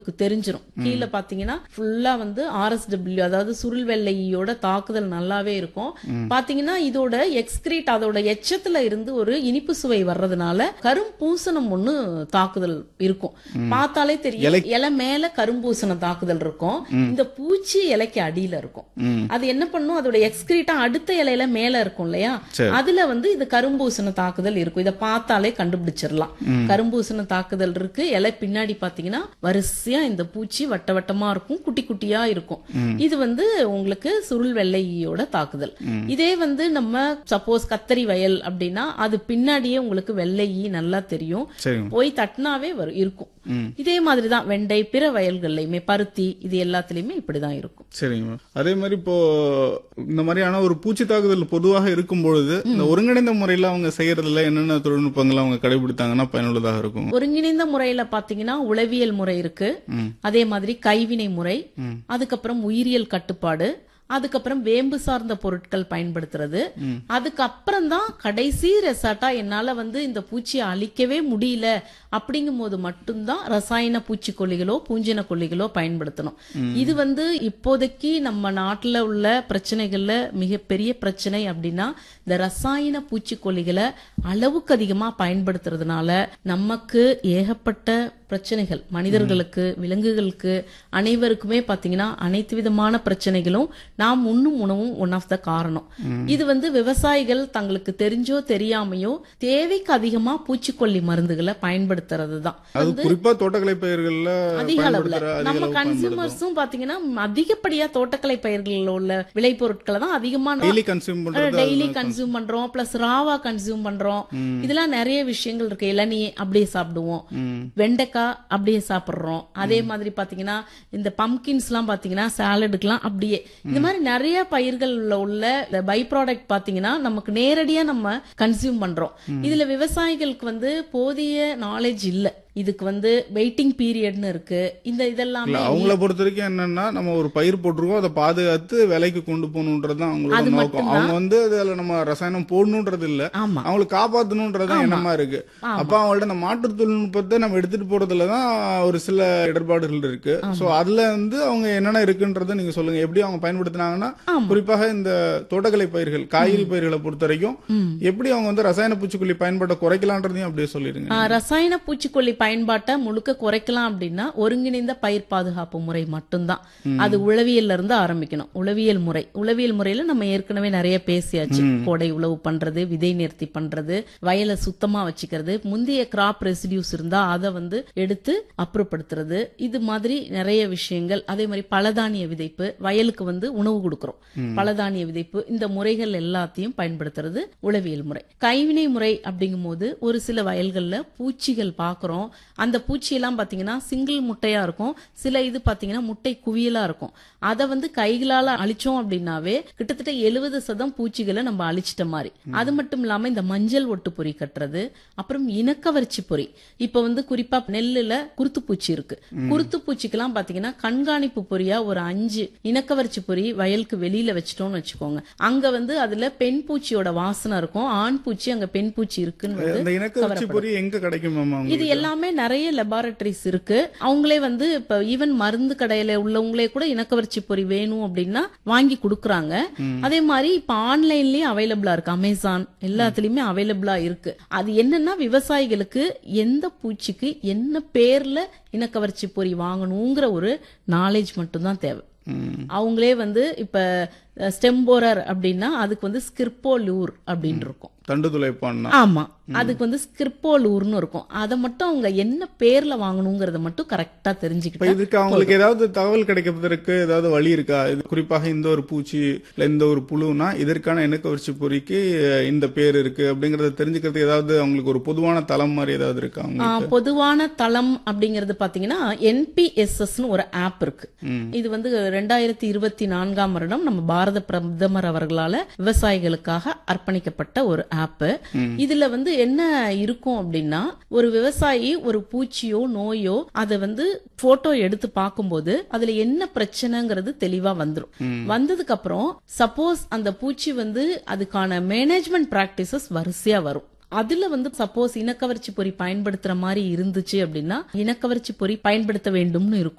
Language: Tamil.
தெரிஞ்சிரும் கீழே பாத்தீங்கன்னா ஃபுல்லா வந்து ஆர்எஸ்டபிள்யூ அதாவது சுருள் வெள்ளையோட தாக்குதல் நல்லாவே இருக்கும் பாத்தீங்கன்னா இதோட எக்ஸ்கிரீட் அதோட எச்சத்துல இருந்து ஒரு இனிப்பு சுவை வர்றதுனால கரும்பூசணம் ஒண்ணு தாக்குதல் இருக்கும் பார்த்தாலே தெரியும் இலை மேல கரும்பூசண தாக்குதல் இருக்கும் இந்த பூச்சி இலைக்கு அடியில இருக்கும் அது என்ன பண்ணும் அதோட எக்ஸ்கிரீட்டா அடுத்த இலையில மேல இருக்கும் இல்லையா அதுல வந்து இது கரும்பூசண தாக்குதல் இருக்கும் இத பார்த்தாலே கண்டுபிடிச்சிடலாம் கரும்பூசண தாக்குதல் இருக்கு இலை பின்னாடி பாத்தீங்கன்னா வரிசையா இந்த பூச்சி வட்ட வட்டமா இருக்கும் குட்டி குட்டியா இருக்கும் இது வந்து உங்களுக்கு சுருள் வெள்ளையோட தாக்குதல் இதே வந்து நம்ம சப்போஸ் கத்தரி வயல் அப்படின்னா அது பின்னாடியே உங்களுக்கு வெள்ளையி நல்லா தெரியும் சரிங்க போய் தட்டினாவே வரும் இருக்கும் இதே மாதிரிதான் வெண்டை பிற வயல்கள்லயுமே பருத்தி இது எல்லாத்துலயுமே இப்படிதான் இருக்கும் சரிங்க மேம் அதே மாதிரி இப்போ இந்த மாதிரியான ஒரு பூச்சி தாக்குதல் பொதுவாக இருக்கும் பொழுது இந்த ஒருங்கிணைந்த முறையில அவங்க செய்யறதுல என்னென்ன தொழில்நுட்பங்கள் அவங்க கடைபிடித்தாங்கன்னா பயனுள்ளதாக இருக்கும் ஒருங்கிணைந்த முறையில பாத்தீங்கன்னா உளவியல் முறை இருக்கு அதே மாதிரி கைவினை முறை அதுக்கப்புறம் உயிரியல் கட்டுப்பாடு அதுக்கப்புறம் வேம்பு சார்ந்த பொருட்கள் பயன்படுத்துறது அதுக்கப்புறம் தான் கடைசி ரெசார்ட்டா என்னால வந்து இந்த பூச்சியை அழிக்கவே முடியல அப்படிங்கும் போது மட்டும்தான் ரசாயன பூச்சிக்கொல்லிகளோ பூஞ்சின கொல்லிகளோ பயன்படுத்தணும் இது வந்து இப்போதைக்கு நம்ம நாட்டுல உள்ள பிரச்சனைகள்ல மிகப்பெரிய பிரச்சனை அப்படின்னா இந்த ரசாயன பூச்சிக்கொல்லிகளை அளவுக்கு அதிகமா பயன்படுத்துறதுனால நமக்கு ஏகப்பட்ட பிரச்சனைகள் மனிதர்களுக்கு விலங்குகளுக்கு அனைவருக்குமே பாத்தீங்கன்னா அனைத்து விதமான பிரச்சனைகளும் நாம் உண்ணும் உணவும் ஒன் ஆஃப் த காரணம் இது வந்து விவசாயிகள் தங்களுக்கு தெரிஞ்சோ தெரியாமையோ தேவைக்கு அதிகமா பூச்சிக்கொல்லி மருந்துகளை பயன்படுத்துறது தான் அது குறிப்பா தோட்டக்கலை பயிர்கள்ல அதிக அளவுல பயன்படுத்துற அதிக நம்ம அளவு கன்சியூமர்ஸும் பாத்தீங்கன்னா அதிகப்படியா தோட்டக்கலை பயிர்களில் உள்ள விளைபொருட்களை தான் அதிகமா டெய்லி கன்சியூம் பண்றது டெய்லி கன்சியூம் பண்றோம் பிளஸ் ராவா கன்சியூம் பண்றோம் இதெல்லாம் நிறைய விஷயங்கள் இருக்கு இளநீ அப்படியே சாப்பிடுவோம் வெண்டைக்காய் அப்படியே சாப்பிடுறோம் அதே மாதிரி பாத்தீங்கன்னா இந்த பம்கின்ஸ் எல்லாம் பாத்தீங்கன்னா சாலடுக்கெல்லாம் அப்படியே இந்த மாதிரி நிறைய பயிர்கள்ல உள்ள பை ப்ராடக்ட் பாத்தீங்கன்னா நமக்கு நேரடியா நம்ம கன்சியூம் பண்றோம் இதுல விவசாயிகளுக்கு வந்து போதிய நாலேஜ் இல்ல இதுக்கு வந்து வெயிட்டிங் பீரியட்னு இருக்கு இந்த இதெல்லாமே இல்ல அவங்கள பொறுத்த வரைக்கும் என்னன்னா நம்ம ஒரு பயிர் போட்டிருக்கோம் அதை பாதுகாத்து விலைக்கு கொண்டு போகணுன்றது தான் அவங்களோட அது நோக்கம் மட்டும்தான். அவங்க வந்து அதுல நம்ம ரசாயனம் போடணுன்றது இல்ல ஆமா அவங்களை காப்பாத்தணுன்றது எண்ணமா இருக்கு அப்ப அவங்கள்ட்ட இந்த மாற்று தொழில்நுட்பத்தை நம்ம எடுத்துட்டு போறதுல தான் ஒரு சில இடர்பாடுகள் இருக்கு சோ அதுல வந்து அவங்க என்னென்ன இருக்குன்றதை நீங்க சொல்லுங்க எப்படி அவங்க பயன்படுத்தினாங்கன்னா குறிப்பாக இந்த தோட்டக்கலை பயிர்கள் காய்கறி பயிர்களை பொறுத்த வரைக்கும் எப்படி அவங்க வந்து ரசாயன பூச்சிக்கொல்லி பயன்பாட்டை குறைக்கலான்றதையும் அப்படியே சொல்லிருங்க ஆ, ரசாயன பூச்சிக்கொல்லி பயன்பாட்டை முழுக்க குறைக்கலாம் அப்படின்னா ஒருங்கிணைந்த பயிர் பாதுகாப்பு முறை மட்டும்தான் அது உளவியல்ல இருந்து ஆரம்பிக்கணும் உளவியல் முறை உளவியல் முறையில நம்ம ஏற்கனவே நிறைய பேசியாச்சு கோடை உழவு பண்றது விதை நிறுத்தி பண்றது வயலை சுத்தமா வச்சுக்கிறது முந்தைய கிராப் ரெசிடியூஸ் இருந்தா அதை வந்து எடுத்து அப்புறப்படுத்துறது இது மாதிரி நிறைய விஷயங்கள் அதே மாதிரி பலதானிய விதைப்பு வயலுக்கு வந்து உணவு கொடுக்கிறோம் பலதானிய விதைப்பு இந்த முறைகள் எல்லாத்தையும் பயன்படுத்துறது உளவியல் முறை கைவினை முறை அப்படிங்கும் போது ஒரு சில வயல்கள்ல பூச்சிகள் பார்க்கறோம் அந்த பூச்சியெல்லாம் பாத்தீங்கன்னா சிங்கிள் முட்டையா இருக்கும் சில இது பாத்தீங்கன்னா முட்டை குவியலா இருக்கும் அதை வந்து கைகளால அழிச்சோம் அப்படின்னாவே கிட்டத்தட்ட எழுபது சதம் பூச்சிகளை நம்ம அழிச்சிட்ட மாதிரி அது மட்டும் இல்லாம இந்த மஞ்சள் ஒட்டு பொறி கட்டுறது அப்புறம் இனக்கவர்ச்சி பொறி இப்ப வந்து குறிப்பா நெல்லுல குருத்துப்பூச்சி இருக்கு குருத்துப்பூச்சிக்கெல்லாம் பாத்தீங்கன்னா கண்காணிப்பு பொறியா ஒரு அஞ்சு இனக்கவர்ச்சி பொறி வயலுக்கு வெளியில வச்சிட்டோம்னு வச்சுக்கோங்க அங்க வந்து அதுல பெண் பூச்சியோட வாசனை இருக்கும் ஆண் பூச்சி அங்க பெண் பூச்சி இருக்குன்னு வந்து இந்த இனக்கவர்ச்சி பொறி எங்க கிடைக்கும் மேம் இது அவங்களுக்கு எல்லாமே நிறைய லெபார்டரிஸ் இருக்கு அவங்களே வந்து இப்ப ஈவன் மருந்து கடையில உள்ளவங்களே கூட இனக்கவர்ச்சி பொறி வேணும் அப்படின்னா வாங்கி கொடுக்குறாங்க அதே மாதிரி இப்ப ஆன்லைன்லயே அவைலபிளா இருக்கு அமேசான் எல்லாத்துலயுமே அவைலபிளா இருக்கு அது என்னன்னா விவசாயிகளுக்கு எந்த பூச்சிக்கு என்ன பேர்ல இனக்கவர்ச்சி பொறி வாங்கணுங்கிற ஒரு நாலேஜ் மட்டும்தான் தேவை ம். அவங்களே வந்து இப்ப ஸ்டெம்போரர் அப்படின்னா அதுக்கு வந்து ஸ்கிர்போலூர் அப்படின்னு இருக்கும் தண்டு துளைப்பான்னா ஆமா அதுக்கு வந்து ஸ்கிரிப்போலூர்னு இருக்கும் அதை மட்டும் அவங்க என்ன பேர்ல வாங்கணுங்கிறத மட்டும் கரெக்டா இப்ப தெரிஞ்சுக்கிட்டு இதுக்கு அவங்களுக்கு ஏதாவது தகவல் கிடைக்கிறதுக்கு ஏதாவது வழி இருக்கா இது குறிப்பாக இந்த ஒரு பூச்சி இல்ல இந்த ஒரு புழுனா இதற்கான இனக்கவர்ச்சி பொறிக்கு அஹ், இந்த பேர் இருக்கு அப்படிங்கறத தெரிஞ்சுக்கிறதுக்கு ஏதாவது அவங்களுக்கு ஒரு பொதுவான தளம் மாதிரி ஏதாவது இருக்கா ஆ, அவங்களுக்கு பொதுவான தளம் அப்படிங்கிறது பாத்தீங்கன்னா என்பிஎஸ்எஸ்னு ஒரு ஆப் இருக்கு இது வந்து ரெண்டாயிரத்தி இருபத்தி நான்காம் வருடம் நம்ம பாரத பிரதமர் அவர்களால விவசாயிகளுக்காக அர்ப்பணிக்கப்பட்ட ஒரு ஆப் இதுல வந்து என்ன இருக்கும் அப்படின்னா ஒரு விவசாயி ஒரு பூச்சியோ நோயோ அதை வந்து போட்டோ எடுத்து பார்க்கும்போது அதுல என்ன பிரச்சனைங்கிறது தெளிவா வந்துரும் வந்ததுக்கு அப்புறம் சப்போஸ் அந்த பூச்சி வந்து அதுக்கான மேனேஜ்மெண்ட் பிராக்டிசஸ் வரிசையா வரும் அதுல வந்து சப்போஸ் இனக்கவர்ச்சி பொறி பயன்படுத்துற மாதிரி இருந்துச்சு அப்படின்னா இனக்கவர்ச்சி பொறி பயன்படுத்த வேண்டும்னு இருக்கும்